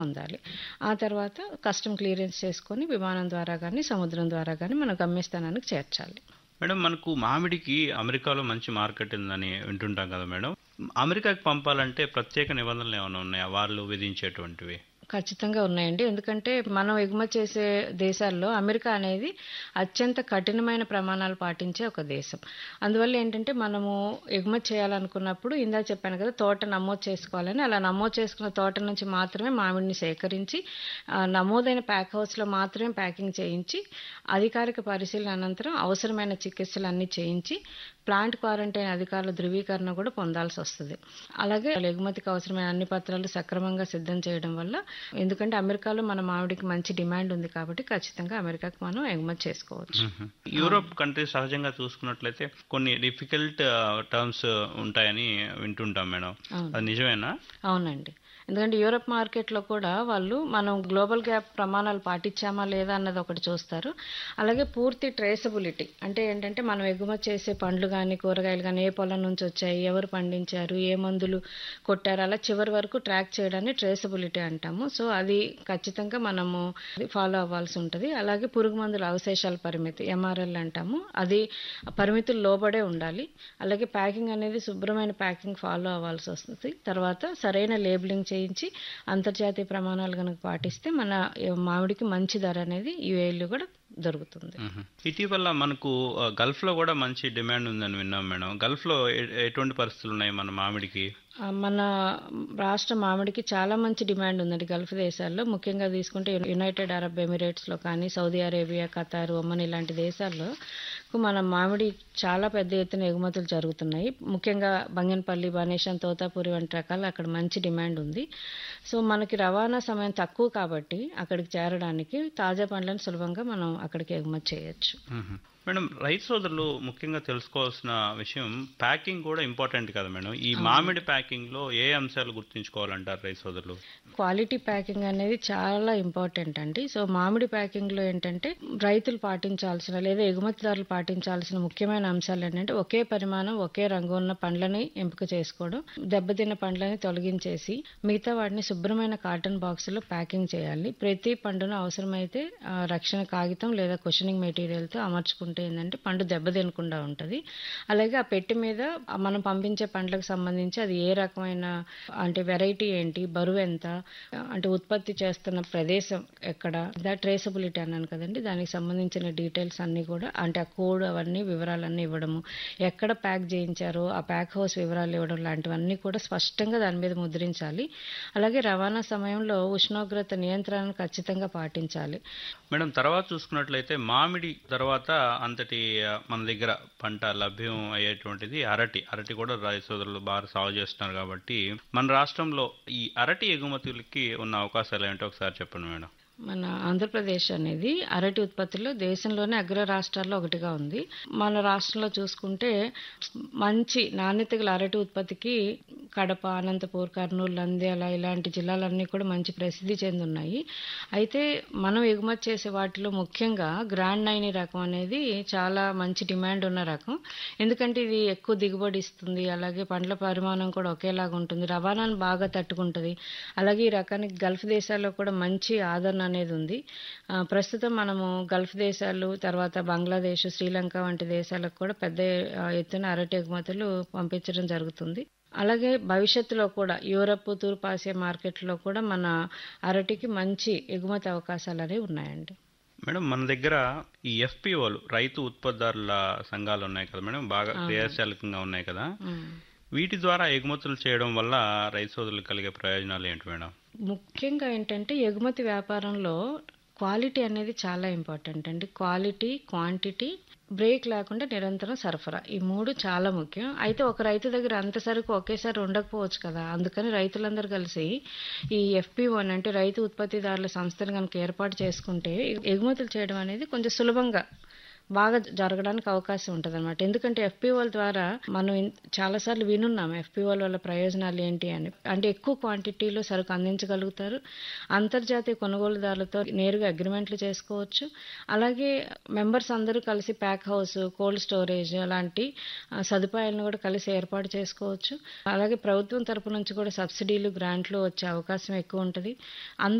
పొందాలి. ఆ తర్వాత కస్టమ్ క్లియరెన్స్ చేసుకొని విమానం ద్వారా గానీ, సముద్రం ద్వారా గానీ మన గమ్యస్థానానికి చేర్చాలి. మేడం మనకు మామిడికి అమెరికాలో మంచి మార్కెట్ ఉందని వింటుంటాం కదా మేడం. అమెరికాకి పంపాలంటే ప్రత్యేక నిబంధనలు ఏమైనా ఉన్నాయా? వాళ్ళు విధించేటువంటివి? ఖచ్చితంగా ఉన్నాయండి. ఎందుకంటే మనం ఎగుమతి చేసే దేశాల్లో అమెరికా అనేది అత్యంత కఠినమైన ప్రమాణాలు పాటించే ఒక దేశం. అందువల్ల ఏంటంటే మనము ఎగుమతి చేయాలనుకున్నప్పుడు ఇందాక చెప్పాను కదా! తోట నమోదు చేసుకోవాలని. అలా నమోదు చేసుకున్న తోట నుంచి మాత్రమే మామిడిని సేకరించి ఆహ్, నమోదైన ప్యాక్ హౌస్‌లో మాత్రమే ప్యాకింగ్ చేయించి, అధికారిక పరిశీలన అనంతరం అవసరమైన చికిత్సలన్నీ చేయించి, ప్లాంట్ క్వారంటైన్ అధికారుల ధృవీకరణ కూడా పొందాల్సొస్తది. అలాగే ఎగుమతికి అవసరమైన అన్ని పత్రాలు సక్రమంగా సిద్ధం చేయడం వల్ల ఎందుకంటే అమెరికాలో మన మామిడికి మంచి డిమాండ్ ఉంది కాబట్టి ఖచ్చితంగా అమెరికాకి మనం ఎగుమతి చేసుకోవచ్చు. హుహు. యూరోప్ కంట్రీస్ సహజంగా చూసుకున్నట్లయితే కొన్ని డిఫికల్ట్ టర్మ్స్ ఉంటాయని వింటుంటాం మేడం. అవును. అది నిజమేనా? అవునండి. ఎందుకంటే యూరప్ మార్కెట్‌లో కూడా వాళ్ళు మనం గ్లోబల్ గ్యాప్ ప్రమాణాలు పాటించామా లేదా అన్నది ఒకటి చూస్తారు. అలాగే పూర్తి ట్రేసబిలిటీ అంటే ఏంటంటే మనం ఎగుమతి చేసే పండ్లు గానీ, కూరగాయలు గానీ ఏ పొలం నుంచి వచ్చాయి, ఎవరు పండించారు, ఏ మందులు కొట్టారు అలా చివరి వరకు ట్రాక్ చేయడాన్ని ట్రేసబిలిటీ అంటాము. సో, అది ఖచ్చితంగా మనము ఫాలో అవ్వాల్సి ఉంటది. అలాగే పురుగు మందుల అవశేషాల పరిమితి ఎంఆర్ఎల్ అంటాము. అది పరిమితులు లోబడే ఉండాలి. అలాగే ప్యాకింగ్ అనేది శుభ్రమైన ప్యాకింగ్ ఫాలో అవ్వాల్సొస్తది. తర్వాత సరైన లేబులింగ్ చేయించి అంతర్జాతీయ ప్రమాణాలు గనుక పాటిస్తే మన మామిడికి మంచి ధర అనేది యూఏఈలో కూడా దొరుకుతుంది. హుహు. ఇటీవల మనకు ఆహ్, గల్ఫ్‌లో కూడా మంచి డిమాండ్ ఉందని విన్నాం మేడం. గల్ఫ్‌లో ఎ ఎటువంటి పరిస్థితులున్నాయి మన మామిడికి? ఆ! మన రాష్ట్ర మామిడికి చాలా మంచి డిమాండ్ ఉందండి గల్ఫ్ దేశాల్లో. ముఖ్యంగా తీసుకుంటే యునైటెడ్ అరబ్ ఎమిరేట్స్‌లో కానీ, సౌదీ అరేబియా, ఖతార్, ఒమన్ ఇలాంటి దేశాల్లో మన మామిడి చాలా పెద్ద ఎత్తున ఎగుమతులు జరుగుతున్నాయి. ముఖ్యంగా బంగనపల్లి, బనేషాన్, తోతాపురి వంటి రకాలు అక్కడ మంచి డిమాండ్ ఉంది. సో, మనకి రవాణా సమయం తక్కువ కాబట్టి అక్కడికి చేరడానికి తాజా పండ్లను సులభంగా మనం అక్కడికి ఎగుమతి చేయొచ్చు. హుహు. మేడం రైతు సోదరులు ముఖ్యంగా తెలుసుకోవాల్సిన విషయం ప్యాకింగ్ కూడా ఇంపార్టెంట్ కదా మేడం. ఈ అవును. మామిడి ప్యాకింగ్‌లో ఏ అంశాలు గుర్తుంచుకోవాలంటారు రైతు సోదరులు? క్వాలిటీ ప్యాకింగ్ అనేది చాలా ఇంపార్టెంట్ అండి. సో, మామిడి ప్యాకింగ్‌లో ఏంటంటే రైతులు పాటించాల్సిన లేదా ఎగుమతిదారులు పాటించాల్సిన ముఖ్యమైన అంశాలు ఏంటంటే ఒకే పరిమాణం, ఒకే రంగు ఉన్న పండ్లని ఎంపిక చేసుకోవడం, దెబ్బతిన్న పండ్లని తొలగించేసి మిగతా వాటిని శుభ్రమైన కాటన్ బాక్సుల్లో ప్యాకింగ్ చేయాలి. ప్రతి పండును అవసరమైతే ఆహ్, రక్షణ కాగితం లేదా కుషనింగ్ మెటీరియల్‌తో అమర్చుకుంటే ఏందంటే పండు దెబ్బతినకుండా ఉంటది. అలాగే ఆ పెట్టె మీద మనం పంపించే పండ్లకు సంబంధించి అది ఏ రకమైన అంటే వెరైటీ ఏంటి, బరువెంత, అంటే ఉత్పత్తి చేస్తున్న ప్రదేశం ఎక్కడ, ద ట్రేసబిలిటీ అన్నాను కదండీ! దానికి సంబంధించిన డీటెయిల్స్ అన్నీ కూడా అంటే ఆ కోడ్ అవన్నీ వివరాలన్నీ ఇవ్వడము, ఎక్కడ ప్యాక్ చేయించారో ఆ ప్యాక్ హౌస్ వివరాలు ఇవ్వడం లాంటివన్నీ కూడా స్పష్టంగా దాని మీద ముద్రించాలి. అలాగే రవాణా సమయంలో ఉష్ణోగ్రత నియంత్రణను ఖచ్చితంగా పాటించాలి. మేడం తర్వాత చూసుకున్నట్లయితే మామిడి తర్వాత అంతటి ఆహ్, మన దగ్గర పంట లభ్యం అయ్యేటువంటిది అరటి. అరటి కూడా రైతు సోదరులు బాగా సాగు చేస్తున్నారు కాబట్టి మన రాష్ట్రంలో ఈ అరటి ఎగుమతులకి ఉన్న అవకాశాలు ఏంటో ఒకసారి చెప్పండి మేడం? మన ఆంధ్రప్రదేశ్ అనేది అరటి ఉత్పత్తిలో దేశంలోనే అగ్ర రాష్ట్రాల్లో ఒకటిగా ఉంది. మన రాష్ట్రంలో చూసుకుంటే మంచి నాణ్యత గల అరటి ఉత్పత్తికి కడప, అనంతపూర్, కర్నూలు, నంద్యాల ఇలాంటి జిల్లాలన్నీ కూడా మంచి ప్రసిద్ధి చెందున్నాయి. అయితే మనం ఎగుమతి చేసే వాటిలో ముఖ్యంగా గ్రాండ్ నైని రకం అనేది చాలా మంచి డిమాండ్ ఉన్న రకం. ఎందుకంటే ఇది ఎక్కువ దిగుబడి ఇస్తుంది. అలాగే పండ్ల పరిమాణం కూడా ఒకేలాగా ఉంటుంది. రవాణాను బాగా తట్టుకుంటది. అలాగే ఈ రకానికి గల్ఫ్ దేశాల్లో కూడా మంచి ఆదరణ అనేది ఉంది. ఆహ్, ప్రస్తుతం మనము గల్ఫ్ దేశాలు, తర్వాత బంగ్లాదేశ్, శ్రీలంక వంటి దేశాలకు కూడా పెద్ద ఆహ్, ఎత్తున అరటి ఎగుమతులు పంపించడం జరుగుతుంది. అలాగే భవిష్యత్తులో కూడా యూరప్, తూర్పాసియా మార్కెట్‌లో కూడా మన అరటికి మంచి ఎగుమతి అవకాశాలనేవి ఉన్నాయండి. మేడం మన దగ్గర ఈ ఎఫ్‌పిఓలు రైతు ఉత్పత్తిదారుల సంఘాలు ఉన్నాయి కదా మేడం. బాగా అవును. క్రియాశీలకంగా ఉన్నాయి కదా. హ్మ్. వీటి ద్వారా ఎగుమతులు చేయడం వల్ల రైతు సోదరులకు కలిగే ప్రయోజనాలు ఏంటి మేడం? ముఖ్యంగా ఏంటంటే ఎగుమతి వ్యాపారంలో క్వాలిటీ అనేది చాలా ఇంపార్టెంట్ అండి. క్వాలిటీ, క్వాంటిటీ, బ్రేక్ లేకుండా నిరంతరం సరఫరా. ఈ 3 చాలా ముఖ్యం. అయితే ఒక రైతు దగ్గర అంత సరుకు ఒకేసారి ఉండకపోవచ్చు కదా! అందుకని రైతులందరూ కలిసి ఈ ఎఫ్‌పిఓని అంటే రైతు ఉత్పత్తిదారుల సంస్థను గనుక ఏర్పాటు చేసుకుంటే ఎగుమతులు చేయడం అనేది కొంచెం సులభంగా బాగా జరగడానికి అవకాశం ఉంటదనమాట. ఎందుకంటే ఎఫ్‌పీఓల ద్వారా మనం ఇన్ చాలాసార్లు వినున్నాం ఎఫ్‌పీఓల వల్ల ప్రయోజనాలు ఏంటి అని. అంటే ఎక్కువ క్వాంటిటీలో సరుకు అందించగలుగుతారు. అంతర్జాతీయ కొనుగోలుదారులతో నేరుగా అగ్రిమెంట్లు చేసుకోవచ్చు. అలాగే మెంబర్స్ అందరూ కలిసి ప్యాక్ హౌస్, కోల్డ్ స్టోరేజ్ అలాంటి ఆహ్, సదుపాయాలను కూడా కలిసి ఏర్పాటు చేసుకోవచ్చు. అలాగే ప్రభుత్వం తరపు నుంచి కూడా సబ్సిడీలు, గ్రాంట్లు వచ్చే అవకాశం ఎక్కువుంటది. అందరూ